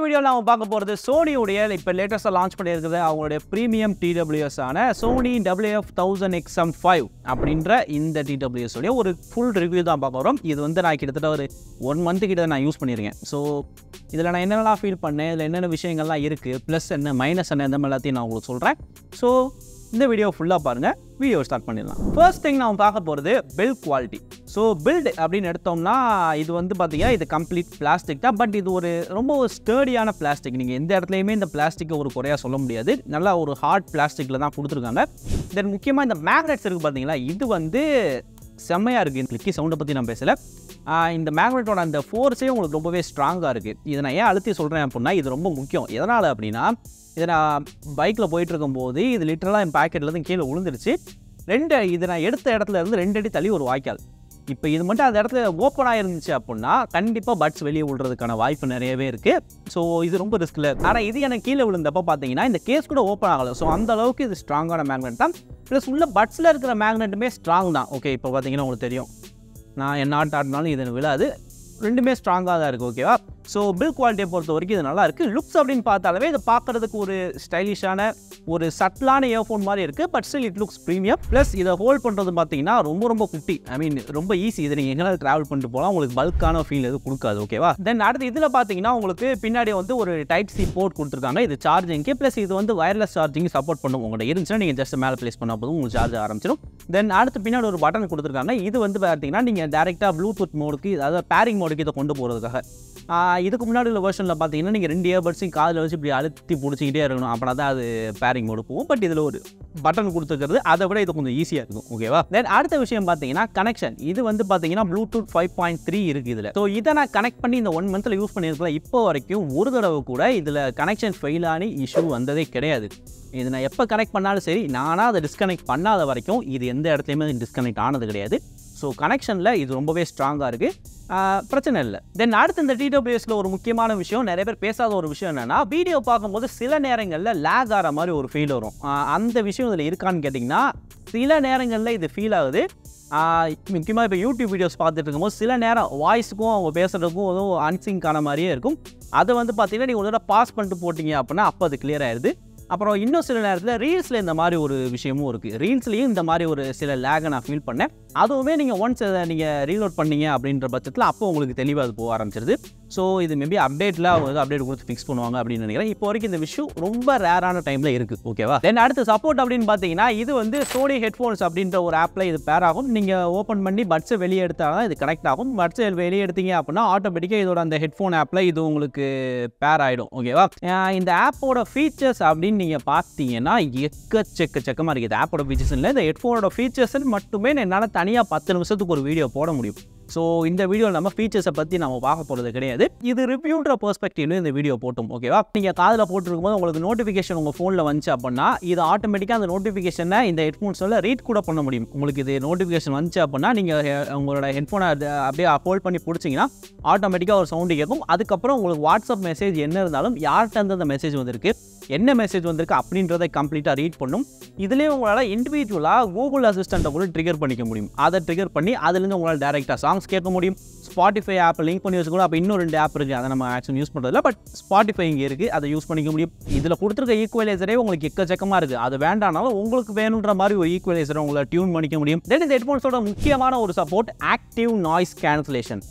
வீடியோவில் நம்ம பார்க்க போகிறது சோனியுடைய இப்போ லேட்டஸ்ட்டாக லான்ச் பண்ணியிருக்கிறது அவங்களுடைய ப்ரீமியம் டிடபிள்யூஎஸ் ஆன Sony WF thousand XM five அப்படின்ற இந்த டிடபிள்யூஎஸ் உடைய ஒரு ஃபுல் ரிவ்யூ தான் பார்க்க போகிறோம் இது வந்து நான் கிட்டத்தட்ட ஒரு ஒன் மந்த்து கிட்ட நான் யூஸ் பண்ணியிருக்கேன் ஸோ இதில் நான் என்னென்னலாம் ஃபீல் பண்ணேன் இதில் என்னென்ன விஷயங்கள்லாம் இருக்குது ப்ளஸ் என்ன மைனஸ் என்ன இந்த மாதிரி எல்லாத்தையும் நான் உங்களுக்கு சொல்கிறேன் ஸோ இந்த வீடியோ ஃபுல்லாக பாருங்கள் வீடியோ ஸ்டார்ட் பண்ணிடலாம் ஃபர்ஸ்ட் திங் நம்ம பார்க்க போகிறது பில்ட் குவாலிட்டி ஸோ பில்ட் அப்படின்னு எடுத்தோம்னா இது வந்து பார்த்தீங்கன்னா இது கம்ப்ளீட் பிளாஸ்டிக் தான் பட் இது ஒரு ரொம்ப ஒரு ஸ்டேடியான பிளாஸ்டிக் நீங்கள் எந்த இடத்துலையுமே இந்த பிளாஸ்டிக்கை ஒரு குறையாக சொல்ல முடியாது நல்லா ஒரு ஹார்ட் பிளாஸ்டிக்கில் தான் கொடுத்துருக்காங்க தென் முக்கியமாக இந்த மேக்னெட்ஸ் இருக்குது பார்த்தீங்களா இது வந்து செம்மையாக இருக்குது இந்த கிளிக்கி சவுண்டை பற்றி நான் பேசலை ஆஹ் இந்த மேக்னெட்டோட அந்த ஃபோர்ஸே உங்களுக்கு ரொம்பவே ஸ்ட்ராங்காக இருக்குது இதை நான் ஏன் அழுத்தி சொல்கிறேன் அப்படின்னா இது ரொம்ப முக்கியம் எதனால் அப்படின்னா இதை நான் பைக்கில் போயிட்டு இருக்கும்போது இது லிட்டரலாக என் பாக்கெட்லேருந்து கீழே விழுந்துருச்சு ரெண்டு இது நான் எடுத்த இடத்துல இருந்து ரெண்டு அடி தள்ளி ஒரு வாய்க்கால் இப்போ இது மட்டும் அந்த இடத்துல ஓப்பனாக இருந்துச்சு அப்படின்னா கண்டிப்பாக பட்ஸ் வெளியே விடுறதுக்கான வாய்ப்பு நிறையவே இருக்குது ஸோ இது ரொம்ப ரிஸ்கில் ஆனால் இது எனக்கு கீழே விழுந்தப்போ பார்த்தீங்கன்னா இந்த கேஸ் கூட ஓப்பன் ஆகலை ஸோ அந்த அளவுக்கு இது ஸ்ட்ராங்கான மேக்னெட் தான் ப்ளஸ் உள்ள பட்ஸில் இருக்கிற மேக்னெட்டுமே ஸ்ட்ராங் தான் ஓகே இப்போ பார்த்தீங்கன்னா உங்களுக்கு தெரியும் நான் என்ன ஆட்ட ஆடினாலும் இது விழாது ரெண்டுமே ஸ்ட்ராங்காக தான் இருக்குது ஓகேவா ஸோ பில் குவாலிட்டியை பொறுத்த வரைக்கும் இது நல்லா இருக்குது லுக்ஸ் அப்படின்னு பார்த்தாலே இது பார்க்குறதுக்கு ஒரு ஸ்டைலிஷான ஒரு சட்டிலான இயர்ஃபோன் மாதிரி இருக்குது but still it looks premium plus இதை ஹோல்ட் பண்ணுறது பார்த்தீங்கன்னா ரொம்ப ரொம்ப குட்டி ஐ மீன் ரொம்ப ஈஸி இதை நீங்கள் எங்கே ட்ராவல் பண்ணிட்டு போகலாம் உங்களுக்கு பல்கான ஃபீல் எதுவும் கொடுக்காது ஓகேவா தென் அடுத்து இதில் பார்த்தீங்கன்னா உங்களுக்கு பின்னாடி வந்து ஒரு டைப் சி போர்ட் கொடுத்துருக்காங்க இது சார்ஜிங்க்கு ப்ளஸ் இது வந்து வயர்லெஸ் சார்ஜிங் சப்போர்ட் பண்ணும் உங்கள்கிட்ட இருந்துச்சுன்னா நீங்கள் ஜஸ்ட் மேலே ப்ளேஸ் பண்ண போதும் உங்களுக்கு சார்ஜ் ஆரம்பிச்சிடும் தென் அடுத்து பின்னாடி ஒரு பட்டன் கொடுத்துருக்காங்க இது வந்து பார்த்தீங்கன்னா நீங்கள் டேரெக்டாக ப்ளூடூத் மோடுக்கு அதாவது பேரிங் மோடுக்கு இதை கொண்டு போகிறதுக்காக ஆஹ் இதுக்கு முன்னாடி உள்ள வெர்ஷனில் பார்த்தீங்கன்னா நீங்கள் ரெண்டு இயர்பட்ஸையும் காதில் வச்சு இப்படி அழுத்தி பிடிச்சிக்கிட்டே இருக்கணும் அப்படின்னா தான் அது பேரிங் மோடு போகும் பட் இதில் ஒரு பட்டன் கொடுத்துருக்கிறது அதை விட இது கொஞ்சம் ஈஸியாக இருக்கும் ஓகேவா தென் அடுத்த விஷயம் பார்த்தீங்கன்னா கனெக்ஷன் இது வந்து பார்த்தீங்கன்னா ப்ளூடூத் ஃபைவ் பாயிண்ட் த்ரீ இருக்குது இதில் ஸோ இதை நான் கனெக்ட் பண்ணி இந்த ஒன் மந்தில் யூஸ் பண்ணியிருக்கல இப்போ வரைக்கும் ஒரு தடவை கூட இதில் கனெக்ஷன் ஃபெயில் ஆனி இஷ்யூ வந்ததே கிடையாது இது நான் எப்போ கனெக்ட் பண்ணாலும் சரி நானாக அதை டிஸ்கனெக்ட் பண்ணாத வரைக்கும் இது எந்த இடத்துலையுமே டிஸ்கனெக்ட் ஆனது கிடையாது ஸோ கனெக்ஷனில் இது ரொம்பவே ஸ்ட்ராங்காக இருக்குது பிரச்சனை இல்லை தென் அடுத்து இந்த டிடபிள்யூஎஸில் ஒரு முக்கியமான விஷயம் நிறைய பேர் பேசாத ஒரு விஷயம் என்னென்னா வீடியோ பார்க்கும்போது சில நேரங்களில் லேக் ஆகிற மாதிரி ஒரு ஃபீல் வரும் ஆஹ் அந்த விஷயம் இதில் இருக்கான்னு கேட்டிங்கன்னா சில நேரங்களில் இது ஃபீல் ஆகுது முக்கியமாக இப்போ யூடியூப் வீடியோஸ் பார்த்துட்டு இருக்கும்போது சில நேரம் வாய்ஸுக்கும் அவங்க பேசுகிறதுக்கும் எதுவும் அன்சிங்கான மாதிரியே இருக்கும் அதை வந்து பார்த்தீங்கன்னா நீங்கள் ஒரு தடவை பாஸ் பண்ணிட்டு போட்டிங்க அப்படின்னா அப்போ அது clear ஆயிடுது அப்புறம் இன்னும் சில நேரத்தில் ரீல்ஸில் இந்த மாதிரி ஒரு விஷயமும் இருக்குது ரீல்ஸ்லேயும் இந்த மாதிரி ஒரு சில லேகை நான் ஃபீல் பண்ணேன் அதுவுமே நீங்கள் ஒன்ஸ் அதை நீங்கள் ரீலோட் பண்ணீங்க அப்படின்ற பட்சத்தில் அப்போ உங்களுக்கு தெளிவாக அது போக ஆரம்பிச்சிருது ஸோ இது மேபி அப்டேட்டில் அவங்க வந்து அப்டேட் கொடுத்து ஃபிக்ஸ் பண்ணுவாங்க அப்படின்னு நினைக்கிறேன் இப்போ வரைக்கும் இந்த விஷயம் ரொம்ப ரேரான டைமில் இருக்குது ஓகேவா தென் அடுத்து சப்போர்ட் அப்படின்னு பார்த்தீங்கன்னா இது வந்து சோனி ஹெட்ஃபோன்ஸ் அப்படின்ற ஒரு ஆப்பில் இது பேர் ஆகும் நீங்கள் ஓப்பன் பண்ணி பட்ஸை வெளியே எடுத்தால் தான் இது கனெக்ட் ஆகும் பட்ஸை வெளியே எடுத்தீங்க அப்படின்னா ஆட்டோமேட்டிக்காக இதோட அந்த ஹெட்ஃபோன் ஆப்பில் இது உங்களுக்கு பேர் ஆகிடும் ஓகேவா அஹ் இந்த ஆப்போட ஃபீச்சர்ஸ் அப்படின்னு நீங்கள் பார்த்தீங்கன்னா எக்கச்சக்கச்சக்கமாக இருக்குது ஆப்போட ஃபீச்சர்ஸ் இல்லை இந்த ஹெட்ஃபோனோட ஃபீச்சர்ஸ் மட்டுமே என்னால் தனியாக பத்து நிமிஷத்துக்கு ஒரு வீடியோ போட முடியும் ஸோ இந்த வீடியோவில் நம்ம ஃபீச்சர்ஸை பற்றி நம்ம பார்க்க போகிறது கிடையாது இது ரிவ்யூன்ற பெர்ஸ்பெக்டிவ்ல இந்த வீடியோ போட்டோம் ஓகேவா நீங்கள் காதில் போட்டுருக்கும் போது உங்களுக்கு நோட்டிஃபிகேஷன் உங்கள் ஃபோனில் வந்துச்சு அப்படின்னா இது ஆட்டோமேட்டிக்காக அந்த நோட்டிஃபிகேஷனை இந்த ஹெட்ஃபோன்ஸில் ரீட் கூட பண்ண முடியும் உங்களுக்கு இது நோட்டிஃபிகேஷன் வந்துச்சு அப்படின்னா நீங்கள் உங்களோட ஹெட்ஃபோனை அப்படியே ஹோல்ட் பண்ணி பிடிச்சிங்கன்னா ஆட்டோமேட்டிக்காக ஒரு சவுண்டு கேட்கும் அதுக்கப்புறம் உங்களுக்கு வாட்ஸ்அப் மெசேஜ் என்ன இருந்தாலும் யார்கிட்ட இருந்து அந்த மெசேஜ் வந்திருக்கு என்ன மெசேஜ் வந்திருக்கு அப்படின்றத கம்ப்ளீட்டாக ரீட் பண்ணும் இதுலேயே உங்களால் இண்டிவிஜுவலாக கூகுள் அசிஸ்டண்ட்டை கூட ட்ரிகர் பண்ணிக்க முடியும் அதை ட்ரிகர் பண்ணி அதுலேருந்து உங்களால் டேரெக்டாக சாங்ஸ் கேட்க முடியும் ஸ்பாட்டிஃபை ஆப் லிங்க் பண்ணி வச்சுக்கணும் அப்போ இன்னும் ரெண்டு ஆப் இருக்குது அதை நம்ம ஆக்சுவலி யூஸ் பண்ணுறதில்ல பட் ஸ்பாட்டிஃபை இங்கே இருக்குது அதை யூஸ் பண்ணிக்க முடியும் இதில் கொடுத்துருக்க ஈக்குவலைசரே உங்களுக்கு எக்கச்சக்கமாக இருக்குது அது வேண்டானாலும் உங்களுக்கு வேணுன்ற மாதிரி ஒரு ஈக்குவலைசரை உங்களை டியூன் பண்ணிக்க முடியும் தென் இந்த ஹெட்ஃபோன்ஸோட முக்கியமான ஒரு சப்போர்ட் ஆக்டிவ் நாய்ஸ் கேன்சலேஷன்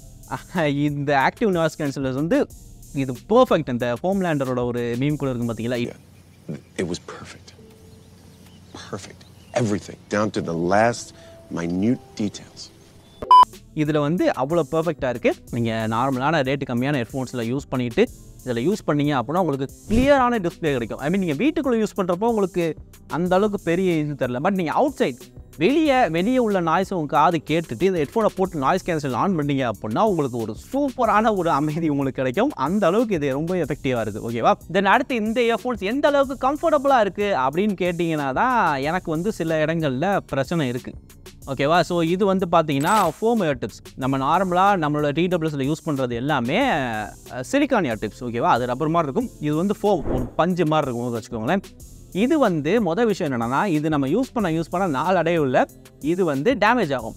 இந்த ஆக்டிவ் நாய்ஸ் கேன்சலேஷன் வந்து இது பர்ஃபெக்ட் இந்த ஹோம்லேண்டரோட ஒரு மீம் கூட இருக்கும் பார்த்தீங்களா It was perfect. Perfect. Everything, down to the last minute details. இதில் வந்து அவ்வளோ பர்ஃபெக்டாக இருக்குது நீங்கள் நார்மலான ரேட்டு கம்மியான ஹெட்ஃபோன்ஸில் யூஸ் பண்ணிவிட்டு இதில் யூஸ் பண்ணீங்க அப்படின்னா உங்களுக்கு கிளியரான டிஸ்பிளே கிடைக்கும் ஐ மீன் நீங்கள் வீட்டுக்குள்ளே யூஸ் பண்ணுறப்போ உங்களுக்கு அந்த அளவுக்கு பெரிய இது தெரில பட் நீங்கள் அவுட் சைட் வெளியே வெளியே உள்ள நாய்ஸை உங்கள் காது கேட்டுட்டு இந்த ஹெட்ஃபோனை போட்டு நாய்ஸ் கேன்சல் ஆன் பண்ணீங்க அப்படின்னா உங்களுக்கு ஒரு சூப்பரான ஒரு அமைதி உங்களுக்கு கிடைக்கும் அந்த அளவுக்கு இது ரொம்ப எஃபெக்டிவாக இருக்குது ஓகேவா தென் அடுத்து இந்த இயர்ஃபோன்ஸ் எந்த அளவுக்கு கம்ஃபர்டபுளாக இருக்குது அப்படின்னு கேட்டிங்கன்னா தான் எனக்கு வந்து சில இடங்களில் பிரச்சனை இருக்குது ஓகேவா ஸோ இது வந்து பார்த்தீங்கன்னா ஃபோம் ஏர் டிப்ஸ் நம்ம நார்மலாக நம்மளோட டிடபிள்யூஸில் யூஸ் பண்ணுறது எல்லாமே சிலிக்கான் ஏர் டிப்ஸ் ஓகேவா அது ரப்பர் மாதிரி இருக்கும் இது வந்து ஃபோம் ஒரு பஞ்சு மாதிரி இருக்கும் வச்சுக்கோங்களேன் இது வந்து மொதல் விஷயம் என்னென்னா இது நம்ம யூஸ் பண்ண யூஸ் பண்ண நாலு அடையுள்ள இது வந்து டேமேஜ் ஆகும்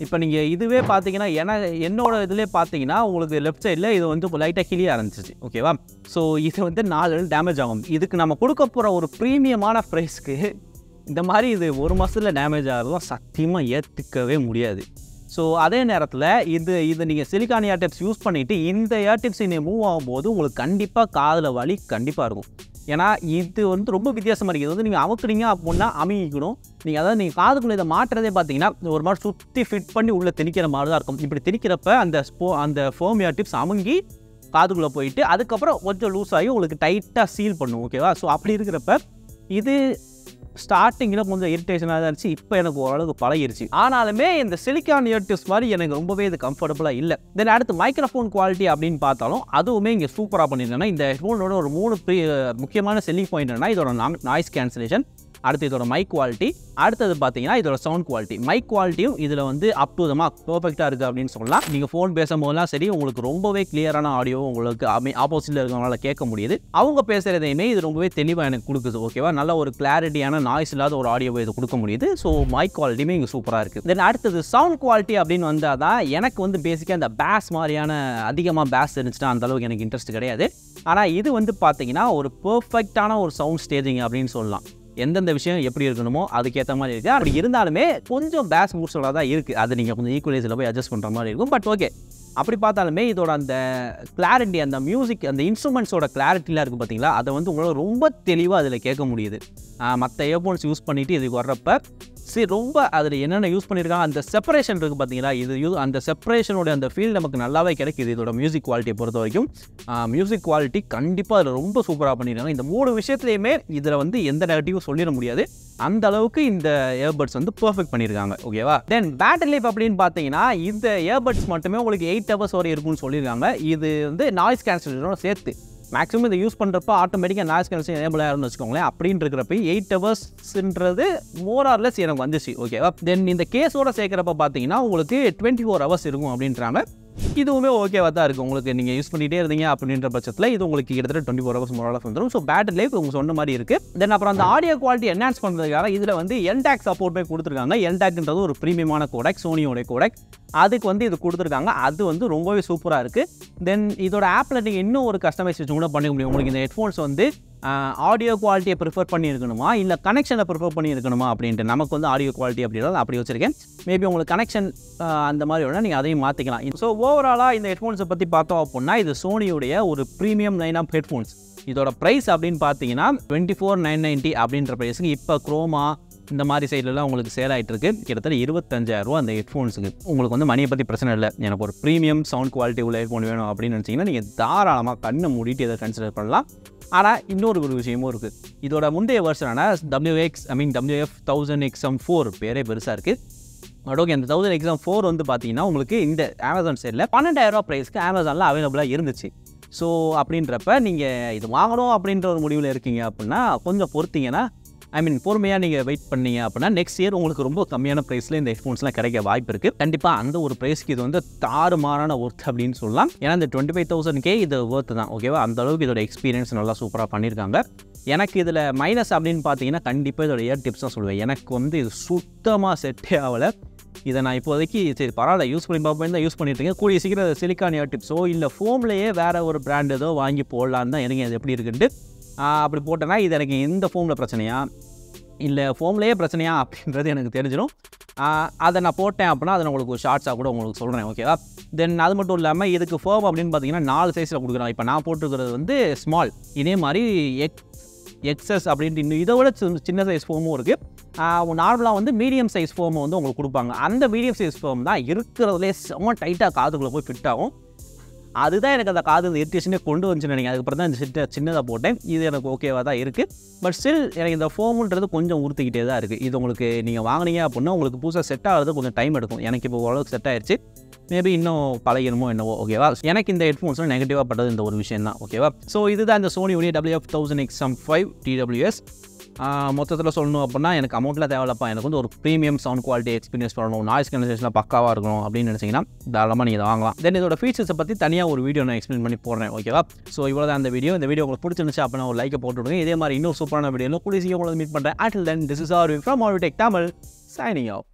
இப்போ நீங்கள் இதுவே பார்த்தீங்கன்னா என என்னோட இதுலேயே பார்த்தீங்கன்னா உங்களுக்கு லெஃப்ட் சைடில் இது வந்து லைட்டாக கிளிய ஆரம்பிச்சிச்சு ஓகேவா ஸோ இது வந்து நாலு டேமேஜ் ஆகும் இதுக்கு நம்ம கொடுக்க போகிற ஒரு ப்ரீமியமான ப்ரைஸ்க்கு இந்த மாதிரி இது ஒரு மாதத்தில் டேமேஜ் ஆகிறதும் சத்தியமாக ஏற்றுக்கவே முடியாது ஸோ அதே நேரத்தில் இது இது நீங்கள் சிலிக்கான் ஏர்டெப்ஸ் யூஸ் பண்ணிவிட்டு இந்த ஏர்டெப்ஸ் நீங்கள் மூவ் ஆகும்போது உங்களுக்கு கண்டிப்பாக காதில் வலி கண்டிப்பாக இருக்கும் ஏன்னா இது வந்து ரொம்ப வித்தியாசமாக இருக்குது இது வந்து நீங்கள் அமுக்குறீங்க அப்படின்னா அமுங்கிக்கணும் நீங்கள் அதாவது நீங்கள் காதுக்குள்ளே இதை மாட்டுறதே பார்த்தீங்கன்னா ஒரு மாதிரி சுற்றி ஃபிட் பண்ணி உள்ளே திணிக்கிற மாதிரி தான் இருக்கும் இப்படி திணிக்கிறப்ப அந்த ஸ்போ அந்த ஃபோம் ஏர்டிப்ஸ் அமுங்கி காதுக்குள்ளே போயிட்டு அதுக்கப்புறம் கொஞ்சம் லூஸ் ஆகி உங்களுக்கு டைட்டாக சீல் பண்ணும் ஓகேவா ஸோ அப்படி இருக்கிறப்ப இது ஸ்டார்டிங்கில் கொஞ்சம் இரிட்டேஷனாக தான் இருந்துச்சு இப்போ எனக்கு ஓரளவுக்கு பழகிருச்சு ஆனாலுமே இந்த சிலிக்கான் இயர்டிப்ஸ் மாதிரி எனக்கு ரொம்பவே இது கம்ஃபர்டபுளாக இல்லை தென் அடுத்து மைக்ரோஃபோன் குவாலிட்டி அப்படின்னு பார்த்தாலும் அதுவுமே இங்கே சூப்பராக பண்ணியிருந்தேன்னா இந்த ஹெட்ஃபோனோட ஒரு மூணு pre- முக்கியமான செல்லிங் பாயிண்ட் என்னன்னா இதோட நாய்ஸ் கேன்சலேஷன் அடுத்து இதோட மைக் குவாலிட்டி அடுத்தது பார்த்தீங்கன்னா இதோட சவுண்ட் குவாலிட்டி மைக் குவாலிட்டியும் இதில் வந்து அப் டு தமாக பர்ஃபெக்டாக இருக்குது அப்படின்னு சொல்லலாம் நீங்கள் ஃபோன் பேசும்போதெல்லாம் சரி உங்களுக்கு ரொம்பவே கிளியரான ஆடியோ உங்களுக்கு ஆப்போசிட்டில் இருக்கிறவங்களால கேட்க முடியுது அவங்க பேசுகிறதையுமே இது ரொம்பவே தெளிவாக எனக்கு கொடுக்குது ஓகேவா நல்ல ஒரு கிளாரிட்டியான நாய்ஸ் இல்லாத ஒரு ஆடியோவை இது கொடுக்க முடியுது ஸோ மைக் குவாலிட்டியுமே இங்கே சூப்பராக இருக்குது தென் அடுத்தது சவுண்ட் குவாலிட்டி அப்படின்னு வந்தால் தான் எனக்கு வந்து பேசிக்காக இந்த பேஸ் மாதிரியான அதிகமாக பேஸ் இருந்துச்சுன்னா அந்த அளவுக்கு எனக்கு இன்ட்ரெஸ்ட் கிடையாது ஆனால் இது வந்து பார்த்தீங்கன்னா ஒரு பர்ஃபெக்டான ஒரு சவுண்ட் ஸ்டேஜிங் அப்படின்னு சொல்லலாம் எந்தெந்த விஷயம் எப்படி இருக்கணுமோ அதுக்கேற்ற மாதிரி இருக்குது அப்படி இருந்தாலுமே கொஞ்சம் பேஸ் மூவ்ஸோட தான் இருக்குது அது நீங்கள் கொஞ்சம் ஈக்குவலைஸில் போய் அட்ஜஸ்ட் பண்ணுற மாதிரி இருக்கும் பட் ஓகே அப்படி பார்த்தாலுமே இதோட அந்த கிளாரிட்டி அந்த மியூசிக் அந்த இன்ஸ்ட்ருமெண்ட்ஸோட கிளாரிட்டிலாம் இருக்குது பார்த்தீங்களா அதை வந்து உங்களால் ரொம்ப தெளிவாக அதில் கேட்க முடியுது மற்ற இயர்ஃபோன்ஸ் யூஸ் பண்ணிவிட்டு இதுக்கு வர்றப்ப சரி ரொம்ப அதில் என்னென்ன யூஸ் பண்ணியிருக்காங்க அந்த செப்பரேஷன் இருக்குது பார்த்தீங்களா இது யூ அந்த செப்பரேஷனோட அந்த ஃபீல் நமக்கு நல்லாவே கிடைக்குது இதோட மியூசிக் குவாலிட்டியை பொறுத்த வரைக்கும் மியூசிக் குவாலிட்டி கண்டிப்பாக அதில் ரொம்ப சூப்பராக பண்ணியிருக்காங்க இந்த மூணு விஷயத்துலையுமே இதில் வந்து எந்த நெகட்டிவும் சொல்லிட முடியாது அந்த அளவுக்கு இந்த இயர்பட்ஸ் வந்து பர்ஃபெக்ட் பண்ணியிருக்காங்க ஓகேவா தென் பேட்டரி லைஃப் அப்படின்னு பார்த்தீங்கன்னா இந்த இயர்பட்ஸ் மட்டுமே உங்களுக்கு எயிட் ஹவர்ஸ் வரை இருக்கும்னு சொல்லியிருக்காங்க இது வந்து நாய்ஸ் கேன்சலேஷனோட சேர்த்து மேக்ஸிமம் இதை யூஸ் பண்ணுறப்ப ஆட்டோமேட்டிக்காக நாய்ஸ் கேன்சல் எனேபிள் ஆயிரும்னு வச்சுக்கோங்களேன் அப்படின்னு இருக்கிறப்ப எயிட் ஹவர்ஸ்ன்றது மோர் ஆர்லெஸ் எனக்கு வந்துச்சு ஓகேவா தென் இந்த கேஸோட சேர்க்குறப்ப பார்த்தீங்கன்னா உங்களுக்கு டுவெண்ட்டி ஃபோர் ஹவர்ஸ் இருக்கும் அப்படின்றாங்க இதுவுமே ஓகேவா தான் இருக்குது உங்களுக்கு நீங்கள் யூஸ் பண்ணிகிட்டே இருந்தீங்க அப்படின்ற பட்சத்தில் இது உங்களுக்கு கிட்டத்தட்ட டுவெண்ட்டி ஃபோர் ஹவர்ஸ் மோரலாக வந்துடும் ஸோ பேட்டரி லைஃப் உங்க சொன்ன மாதிரி இருக்குது தென் அப்புறம் அந்த ஆடியோ குவாலிட்டி என்ஹான்ஸ் பண்ணுறதுக்காக இதில் வந்து எல்டாக் சப்போர்ட் போய் கொடுத்துருக்காங்க எல்டாக்ன்றது ஒரு ப்ரீமியமான கோடக் சோனியோட கோடக் அதுக்கு வந்து இது கொடுத்துருக்காங்க அது வந்து ரொம்பவே சூப்பராக இருக்குது தென் இதோட ஆப்பில் நீங்கள் இன்னும் ஒரு கஸ்டமைசேஷன் கூட பண்ணிக்க முடியும் உங்களுக்கு இந்த ஹெட்ஃபோன்ஸ் வந்து ஆடியோ குவாலிட்டியை ப்ரிஃபர் பண்ணியிருக்கணுமா இல்லை கனெக்ஷனை ப்ரிஃபர் பண்ணியிருக்கணுமா அப்படின்ட்டு நமக்கு வந்து ஆடியோ குவாலிட்டி அப்படின்றது அப்படி வச்சுருக்கேன் மேபி உங்களுக்கு கனெக்ஷன் அந்த மாதிரி வேணால் நீங்கள் அதையும் மாற்றிக்கலாம் ஸோ ஓவராலாக இந்த ஹெட்ஃபோன்ஸை பற்றி பார்த்தோம் அப்படின்னா இது சோனியுடைய ஒரு ப்ரீமியம் லைன் ஆஃப் ஹெட்ஃபோன்ஸ் இதோட ப்ரைஸ் அப்படின்னு பார்த்தீங்கன்னா டுவெண்ட்டி ஃபோர் நைன் நைன்ட்டி அப்படின்ற ப்ரைஸுக்கு இப்போ குரோமா இந்த மாதிரி சைட்லலாம் உங்களுக்கு சேல் ஆகிட்டு இருக்கு கிட்டத்தட்ட இருபத்தஞ்சாயிரரூவா அந்த ஹெட்ஃபோன்ஸுக்கு உங்களுக்கு வந்து மணியை பற்றி பிரச்சனை இல்லை எனக்கு ஒரு ப்ரீமியம் சவுண்ட் குவாலிட்டி உள்ள ஹெட்ஃபோன் வேணும் அப்படின்னு நினச்சிங்கன்னா நீங்கள் தாராளமாக கண்ணை மூடிட்டு இதை கன்சிடர் பண்ணலாம் ஆனால் இன்னொரு ஒரு விஷயமும் இருக்குது இதோட முந்தைய வருஷனான WX I mean WF thousand X M four பேரே பெருசாக இருக்குது பட் ஓகே அந்த தௌசண்ட் எக்ஸாம் ஃபோர் வந்து பார்த்தீங்கன்னா உங்களுக்கு இந்த அமேசான் சைடில் பன்னெண்டாயிரரூவா ப்ரைஸ்க்கு அமேசானில் அவைலபிளாக இருந்துச்சு ஸோ அப்படின்றப்ப நீங்கள் இது வாங்கணும் அப்படின்ற ஒரு முடிவில் இருக்கீங்க அப்படின்னா கொஞ்சம் பொறுத்தீங்கன்னா ஐ மீன் பொறுமையாக நீங்கள் வெயிட் பண்ணீங்க அப்படின்னா நெக்ஸ்ட் இயர் உங்களுக்கு ரொம்ப கம்மியான ப்ரைஸில் இந்த ஹெட்ஃபோன்ஸ்லாம் கிடைக்க வாய்ப்பு இருக்குது கண்டிப்பாக அந்த ஒரு ப்ரைஸ்க்கு இது வந்து தாறுமாறான ஒர்த் அப்படின்னு சொல்லலாம் ஏன்னா இந்த டுவெண்ட்டி ஃபைவ் தௌசண்ட் கே இது ஒர்த்து தான் ஓகேவா அந்த அளவுக்கு இதோட எக்ஸ்பீரியன்ஸ் நல்லா சூப்பராக பண்ணியிருக்காங்க எனக்கு இதில் மைனஸ் அப்படின்னு பார்த்தீங்கன்னா கண்டிப்பாக இதோட இயர் டிப்ஸ் தான் சொல்லுவேன் எனக்கு வந்து இது சுத்தமாக செட்டே ஆகலை இதை நான் இப்போதைக்கு சரி பரவாயில்ல யூஸ் பண்ணி பார்ப்பேன் தான் யூஸ் பண்ணிட்டு இருக்கேன் கூடிய சீக்கிரம் சிலிக்கான் இயர் டிப்ஸோ இல்லை ஃபோம்லேயே வேறு ஒரு பிராண்ட் ஏதோ வாங்கி போடலான்னு தான் எனக்கு அது எப்படி இருக்குன்ட்டு ஆஹ் அப்படி போட்டேன்னா இது எனக்கு எந்த ஃபோமில் பிரச்சனையா இல்லை ஃபோம்லேயே பிரச்சனையா அப்படின்றது எனக்கு தெரிஞ்சிடும் ஆஹ் அதை நான் போட்டேன் அப்படின்னா அதை நான் உங்களுக்கு ஒரு ஷார்ட்ஸாக கூட உங்களுக்கு சொல்கிறேன் ஓகேவா தென் அது மட்டும் இல்லாமல் இதுக்கு ஃபோம் அப்படின்னு பார்த்தீங்கன்னா நாலு சைஸில் கொடுக்குறாங்க இப்போ நான் போட்டிருக்கிறது வந்து ஸ்மால் இதே மாதிரி எக் எக்ஸஸ் அப்படின்ட்டு இன்னும் இதை விட சின்ன- சின்ன சைஸ் ஃபோமும் இருக்குது நார்மலாக வந்து மீடியம் சைஸ் ஃபோமை வந்து உங்களுக்கு கொடுப்பாங்க அந்த மீடியம் சைஸ் ஃபோம் தான் இருக்கிறதுலே செம்ம டைட்டாக காதுக்குள்ளே போய் ஃபிட் ஆகும் அதுதான் எனக்கு அந்த காது இரிட்டேஷனே கொண்டு வந்துச்சுன்னு நினைக்கிறேன் அதுக்கப்புறம் தான் இந்த சின்ன சின்னதாக போட்டேன் இது எனக்கு ஓகேவாக தான் இருக்குது பட் ஸ்டில் எனக்கு இந்த ஃபோமுன்றது கொஞ்சம் உறுத்திக்கிட்டே தான் இருக்குது இது உங்களுக்கு நீங்கள் வாங்குனீங்க அப்படின்னா உங்களுக்கு புதுசாக செட் ஆகிறது கொஞ்சம் டைம் எடுக்கும் எனக்கு இப்போ ஓரளவுக்கு செட் ஆயிடுச்சு மேபி இன்னும் பழகணுமோ என்னவோ ஓகேவா எனக்கு இந்த ஹெட்ஃபோன்ஸில் நெகட்டிவாக பட்டது இந்த ஒரு விஷயம் தான் ஓகேவா ஸோ இதுதான் இந்த சோனி உடைய W F thousand X M five T W S மொத்தத்தில் சொல்லணும் அப்படின்னா எனக்கு அமௌண்ட்டில் தேவையில்லப்பா எனக்கு வந்து ஒரு ப்ரீமியம் சவுண்ட் குவாலிட்டி எக்ஸ்பீரியன்ஸ் பண்ணணும் நாய்ஸ் கன்சேஷனில் பக்காவாக இருக்கணும் அப்படின்னு நினச்சிங்கன்னா தாராளமாக நீங்கள் இதை வாங்கலாம் தென் இதோட ஃபீச்சர்ஸை பற்றி தனியாக ஒரு வீடியோ நான் எக்ஸ்பிளைன் பண்ணி போடுறேன் ஓகேவா ஸோ இவ்வளோ தான் அந்த வீடியோ இந்த வீடியோ உங்களுக்கு பிடிச்சிருந்துச்சு அப்படின்னா ஒரு லைக்கை போட்டு விடுங்க இதே மாதிரி இன்னும் சூப்பரான வீடியோவில் கூடிய சீக்கிரம் உங்களை மீட் பண்ணுறேன் until then this is R from R tech Tamil signing of